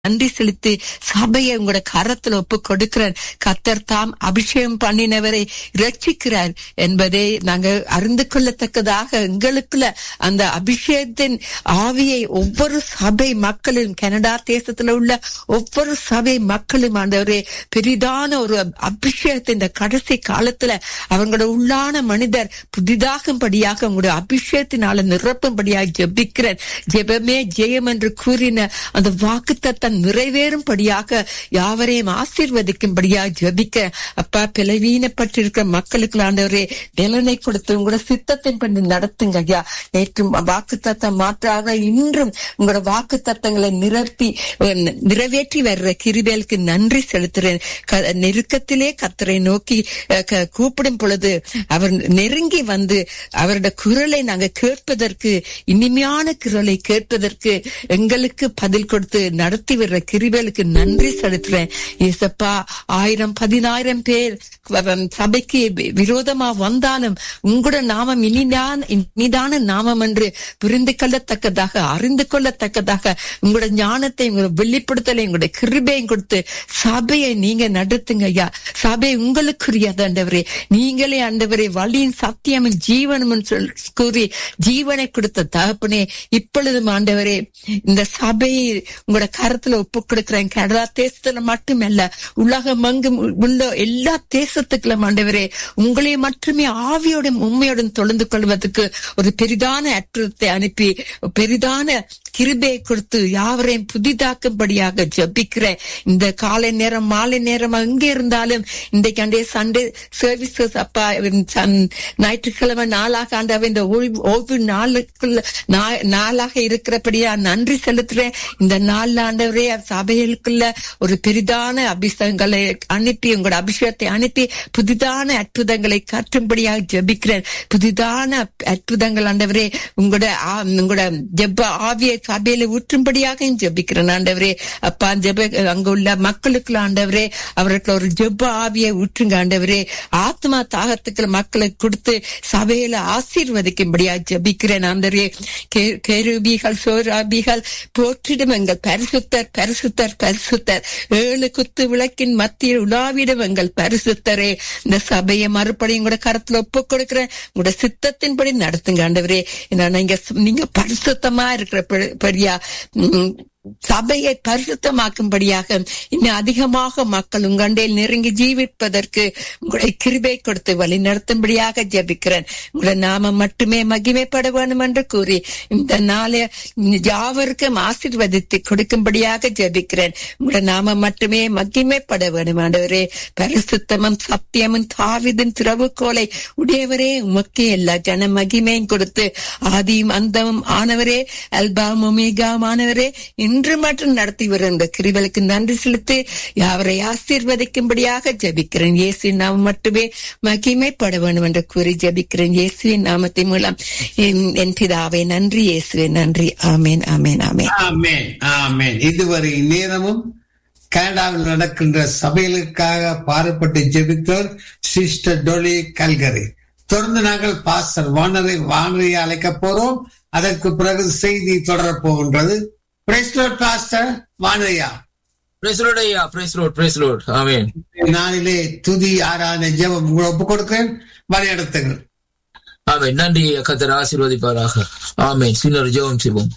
நன்றி செலுத்தி சபையை உங்களோட கரத்துல ஒப்பு கொடுக்கிறார் கத்தர் தாம் அபிஷேகம் பண்ணினவரை ரட்சிக்கிறார் என்பதை நாங்க அறிந்து கொள்ளத்தக்கதாக எங்களுக்குள்ள அந்த அபிஷேகத்தின் ஆவியை ஒவ்வொரு சபை மக்களும் கனடா தேசத்துல உள்ள ஒவ்வொரு சபை மக்களும் ஆண்டவரே பெரிதான ஒரு அபிஷேகத்தின் இந்த கடைசி காலத்துல அவங்களோட உள்ளான மனிதர் புதிதாகும்படியாக உங்களுடைய அபிஷேகத்தினால நிரப்பும்படியாக ஜெபிக்கிறேன் ஜெபமே ஜெயம் என்று கூறின அந்த வாக்குத்தத்தம் நிறைவேறும்படியாக யாவரையும் ஆசீர்வதிக்கும்படியாக ஜெபிக்க அப்பா பிளவீனப்பட்டிருக்கிற மக்களுக்கு ஆண்டவரே நிலனை கொடுத்து உங்களோட சித்தத்தின் பண்ணி நடத்துங்க ஐயா நேற்று வாக்குத்தத்தம் மாற்றாக இன்றும் உங்களோட வாக்கு தத்தங்களை நிரப்பி அஹ், நிறைவேற்றி வர்ற கிருபேலுக்கு நன்றி செலுத்துறேன் க- நெருக்கத்திலே கத்தரை நோக்கி அஹ், க- கூப்பிடும் பொழுது அவர் நெருங்கி வந்து அவருடைய குரலை நாங்க கேட்பதற்கு இனிமையான குரலை கேட்பதற்கு எங்களுக்கு பதில் கொடுத்து நடத்தி வர்ற கிருபேலுக்கு நன்றி செலுத்துறேன் ஏசப்பா ஆயிரம் பதினாயிரம் பேர் வ- சபைக்கு வி- விரோதமா வந்தாலும் உங்களோட நாமம் இனிதான் இனிதான நாமம் என்று புரிந்து கொள்ளத்தக்கதாக அறிந்து கொள்ளத்தக்கதாக உங்களோட ஞானத்தை உங்களோட வெளிப்படுத்தலை உங்களுடைய கிருபையும் கொடுத்து சபையை நீங்க நடத்துங்க ஐயா சபை உங்களுக்குரியது ஆண்டவரே நீங்களே ஆண்டவரே வழியின் சத்தியமும் ஜீவனும் சொல் கூறி ஜீவனை கொடுத்த தகப்பனே இப்பொழுதும் ஆண்டவரே இந்த சபையை உங்களோட கரத்துல ஒப்பு கொடுக்கிறேன் கனடா தேசத்துல மட்டுமல்ல உலகம் எங்கும் உள்ள எல்லா தேசத்துக்குள்ள ஆண்டவரே உங்களை மட்டுமே ஆவியோடும் உண்மையோடும் தொழுந்து கொள்வதற்கு ஒரு பெரிதான அற்புதத்தை அனுப்பி பெரிதான கிருபையை கொடுத்து யாவரையும் புதிதாக்கும்படியாக ஜபிக்கிறேன் இந்த காலை நேரம் மாலை நேரம் அங்கே இருந்தாலும் இன்றைக்கு அண்டே சண்டே சர்வீசஸ் அப்பா உம், சன்- ஞாயிற்றுக்கிழமை நாளாக ஆண்டவ இந்த ஓய்வு ஓய்வு நாளுக்குள்ள நா- நாளாக இருக்கிறபடியா நன்றி செலுத்துறேன் இந்த நாள் ஆண்டவரே சபைகளுக்குள்ள ஒரு பெரிதான அபிஷேகங்களை அனுப்பி உங்களோட அபிஷேகத்தை அனுப்பி புதிதான அற்புதங்களை கற்றும்படியாக ஜெபிக்கிறேன் புதிதான அற்புதங்கள் ஆண்டவரே உங்களோட ஆ- உங்களோட ஜெப ஆவியை சபையில ஊற்றும்படியாக ஜெபிக்கிறேன் ஆண்டவரே அப்பா ஜெப அங்க உள்ள மக்களுக்கு ஆண்டவரே அவருக்கு ஒரு ஜெப ஆவியை ஊற்றுங்க ஆண்டவரே ஆத்மா தாகத்துக்கு மக்களை கொடுத்து சபையில ஆசீர்வதிக்கும்படியா ஜெபிக்கிறேன் ஆண்டவரே கே- கேருபிகள் சோராபிகள் போற்றிடும் எங்கள் பரிசுத்தர் பரிசுத்தர் பரிசுத்தர் ஏழு குத்து விளக்கின் மத்தியில் உலாவிடும் எங்கள் பரிசுத்தரே இந்த சபையை மறுபடியும் கூட கரத்துல ஒப்பு கொடுக்கிறேன் உங்களோட சித்தத்தின்படி நடத்துங்க ஆண்டவரே ஏன்னா நீங்க நீங்க பரிசுத்தமா இருக்கிற பெ- பெரியா உம், சபையை பரிசுத்தமாக்கும்படியாக இன்னும் அதிகமாக மக்கள் உங்கண்டையில் நெருங்கி ஜீவிப்பதற்கு உங்களுடைய கிருபை கொடுத்து வழி நடத்தும்படியாக ஜெபிக்கிறேன் உங்களுடைய நாமம் மட்டுமே மகிமைப்பட வேண்டும் என்று கூறி இந்த நாளை யாவருக்கும் ஆசீர்வதித்து கொடுக்கும்படியாக ஜெபிக்கிறேன் உங்களுடைய நாமம் மட்டுமே மகிமைப்பட வேண்டும் ஆண்டவரே பரிசுத்தமும் சத்தியமும் தாவிதின் திறவுகோலை உடையவரே உமக்கே எல்லா ஜன மகிமையும் கொடுத்து ஆதியும் அந்தமும் ஆனவரே அல்பாம் ஒமேகாமானவரே இன்று மட்டும் நடத்தி வரும் இந்த கிருபலுக்கு நன்றி செலுத்தி யாவரை ஆசீர்வதிக்கும்படியாக ஜெபிக்கிறேன் இயேசுவின் நாமம் மட்டுமே மகிமைப்பட வேண்டும் என்று கூறி ஜெபிக்கிறேன் இயேசுவின் நாமத்தின் மூலம் என்- என் பிதாவே நன்றி இயேசுவே நன்றி ஆமேன் ஆமேன் ஆமேன் ஆமென் ஆமென் இதுவரை நேரமும் கனடாவில் நடக்கின்ற சபைகளுக்காக பாடுபட்டு ஜெபித்தோர் சிஸ்டர் டொலி கல்கரி தொடர்ந்து நாங்கள் பாஸ்டர் வானரை வானரை அழைக்க போறோம் அதற்கு பிறகு செய்தி தொடரப் போகின்றது Praise Lord, பாஸ்டர் வானரையா பிரைஸ் ரோட் ஐயா praise Lord praise Lord amen நாளிலே துதி ஆராதனை ஜெபம் உங்களை ஒப்புக் கொடுக்கிறேன் வழிநடத்துங்கள் ஆமென் நன்றி கத்தர் ஆசீர்வதிப்பாராக ஆமென் சின்னர் ஜெபம் செய்வோம்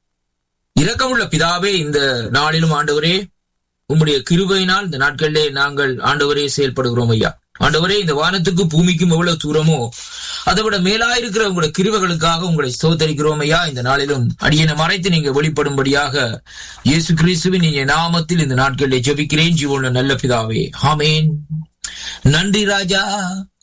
இரக்கமுள்ள பிதாவே இந்த நாளிலும் ஆண்டவரே உம்முடைய கிருபையினால் இந்த நாட்களிலே நாங்கள் ஆண்டவரே செயல்படுகிறோம் ஐயா ஆண்டவரே இந்த வானத்துக்கு பூமிக்கும் எவ்வளவு தூரமோ அதை விட மேலாயிருக்கிற உங்களுடைய கிருபைகளுக்காக உங்களை ஸ்தோத்தரிக்கிறோம் ஐயா இந்த நாளிலும் அடியனை மறைத்து நீங்க வெளிப்படும்படியாக இயேசு கிறிஸ்துவின் இனிய நாமத்தில் இந்த நாட்களிலே ஜெபிக்கிறேன் ஜீவனுள்ள நல்ல பிதாவே ஆமென் நன்றி ராஜா